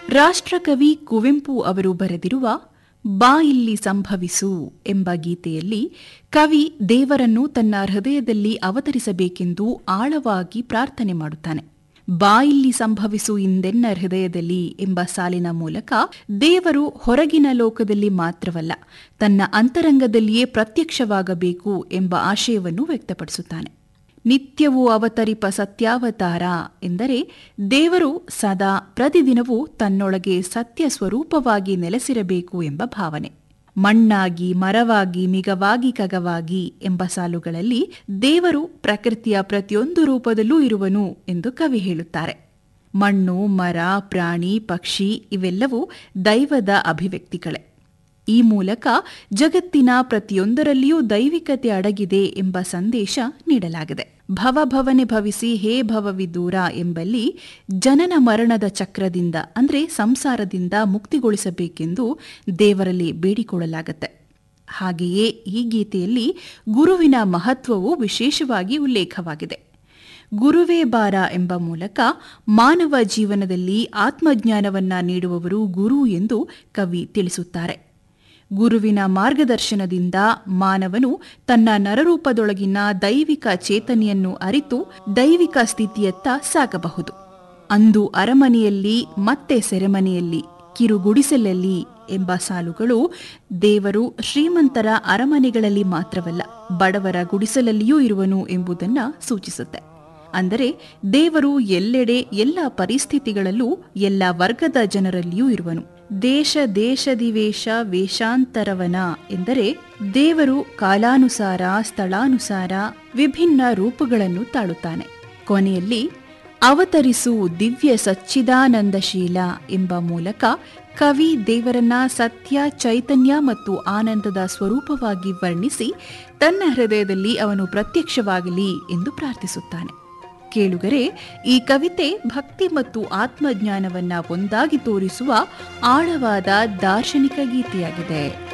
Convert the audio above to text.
ರಾಷ್ಟ್ರಕವಿ ಕುವೆಂಪು ಅವರು ಬರೆದಿರುವ ಬಾ ಇಲ್ಲಿ ಸಂಭವಿಸು ಎಂಬ ಗೀತೆಯಲ್ಲಿ ಕವಿ ದೇವರನ್ನು ತನ್ನ ಹೃದಯದಲ್ಲಿ ಅವತರಿಸಬೇಕೆಂದು ಆಳವಾಗಿ ಪ್ರಾರ್ಥನೆ ಮಾಡುತ್ತಾನೆ ಬಾ ಇಲ್ಲಿ ಸಂಭವಿಸು ಇಂದೆನ್ನ ಹೃದಯದಲ್ಲಿ ಎಂಬ ಸಾಲಿನ ಮೂಲಕ ದೇವರು ಹೊರಗಿನ ಲೋಕದಲ್ಲಿ ಮಾತ್ರವಲ್ಲ ತನ್ನ ಅಂತರಂಗದಲ್ಲಿಯೇ ಪ್ರತ್ಯಕ್ಷವಾಗಬೇಕು ಎಂಬ ಆಶಯವನ್ನು ವ್ಯಕ್ತಪಡಿಸುತ್ತಾನೆ ನಿತ್ಯವೂ ಅವತರಿಪ ಸತ್ಯಾವತಾರ ಎಂದರೆ ದೇವರು ಸದಾ ಪ್ರತಿದಿನವೂ ತನ್ನೊಳಗೆ ಸತ್ಯ ಸ್ವರೂಪವಾಗಿ ನೆಲೆಸಿರಬೇಕು ಎಂಬ ಭಾವನೆ ಮಣ್ಣಾಗಿ ಮರವಾಗಿ ಮಿಗವಾಗಿ ಕಗವಾಗಿ ಎಂಬ ಸಾಲುಗಳಲ್ಲಿ ದೇವರು ಪ್ರಕೃತಿಯ ಪ್ರತಿಯೊಂದು ರೂಪದಲ್ಲೂ ಇರುವನು ಎಂದು ಕವಿ ಹೇಳುತ್ತಾರೆ ಮಣ್ಣು ಮರ ಪ್ರಾಣಿ ಪಕ್ಷಿ ಇವೆಲ್ಲವೂ ದೈವದ ಅಭಿವ್ಯಕ್ತಿಗಳೇ ಈ ಮೂಲಕ ಜಗತ್ತಿನ ಪ್ರತಿಯೊಂದರಲ್ಲಿಯೂ ದೈವಿಕತೆ ಅಡಗಿದೆ ಎಂಬ ಸಂದೇಶ ನೀಡಲಾಗಿದೆ ಭವಭವನೆ ಭವಿಸಿ ಹೇ ಭವವಿದೂರ ಎಂಬಲ್ಲಿ ಜನನ ಮರಣದ ಚಕ್ರದಿಂದ ಅಂದರೆ ಸಂಸಾರದಿಂದ ಮುಕ್ತಿಗೊಳಿಸಬೇಕೆಂದು ದೇವರಲ್ಲಿ ಬೇಡಿಕೊಳ್ಳಲಾಗುತ್ತೆ ಹಾಗೆಯೇ ಈ ಗೀತೆಯಲ್ಲಿ ಗುರುವಿನ ಮಹತ್ವವು ವಿಶೇಷವಾಗಿ ಉಲ್ಲೇಖವಾಗಿದೆ ಗುರುವೇ ಬಾರ ಎಂಬ ಮೂಲಕ ಮಾನವ ಜೀವನದಲ್ಲಿ ಆತ್ಮಜ್ಞಾನವನ್ನ ನೀಡುವವರು ಗುರು ಎಂದು ಕವಿ ತಿಳಿಸುತ್ತಾರೆ ಗುರುವಿನ ಮಾರ್ಗದರ್ಶನದಿಂದ ಮಾನವನು ತನ್ನ ನರರೂಪದೊಳಗಿನ ದೈವಿಕ ಚೇತನೆಯನ್ನು ಅರಿತು ದೈವಿಕ ಸ್ಥಿತಿಯತ್ತ ಸಾಗಬಹುದು ಅಂದು ಅರಮನೆಯಲ್ಲಿ ಮತ್ತೆ ಸೆರೆಮನೆಯಲ್ಲಿ ಕಿರುಗುಡಿಸಲಲ್ಲಿ ಎಂಬ ಸಾಲುಗಳು ದೇವರು ಶ್ರೀಮಂತರ ಅರಮನೆಗಳಲ್ಲಿ ಮಾತ್ರವಲ್ಲ ಬಡವರ ಗುಡಿಸಲಲ್ಲಿಯೂ ಇರುವನು ಎಂಬುದನ್ನು ಸೂಚಿಸುತ್ತೆ ಅಂದರೆ ದೇವರು ಎಲ್ಲೆಡೆ ಎಲ್ಲ ಪರಿಸ್ಥಿತಿಗಳಲ್ಲೂ ಎಲ್ಲ ವರ್ಗದ ಜನರಲ್ಲಿಯೂ ಇರುವನು ದೇಶ ದೇಶದಿವೇಶ ವೇಷಾಂತರವನ ಎಂದರೆ ದೇವರು ಕಾಲಾನುಸಾರ ಸ್ಥಳಾನುಸಾರ ವಿಭಿನ್ನ ರೂಪಗಳನ್ನು ತಾಳುತ್ತಾನೆ ಕೊನೆಯಲ್ಲಿ ಅವತರಿಸು ದಿವ್ಯ ಸಚ್ಚಿದಾನಂದಶೀಲ ಎಂಬ ಮೂಲಕ ಕವಿ ದೇವರನ್ನ ಸತ್ಯ ಚೈತನ್ಯ ಮತ್ತು ಆನಂದದ ಸ್ವರೂಪವಾಗಿ ವರ್ಣಿಸಿ ತನ್ನ ಹೃದಯದಲ್ಲಿ ಅವನು ಪ್ರತ್ಯಕ್ಷವಾಗಲಿ ಎಂದು ಪ್ರಾರ್ಥಿಸುತ್ತಾನೆ ಕೇಳುಗರೆ ಈ ಕವಿತೆ ಭಕ್ತಿ ಮತ್ತು ಆತ್ಮಜ್ಞಾನವನ್ನ ಒಂದಾಗಿ ತೋರಿಸುವ ಆಳವಾದ ದಾರ್ಶನಿಕ ಗೀತೆಯಾಗಿದೆ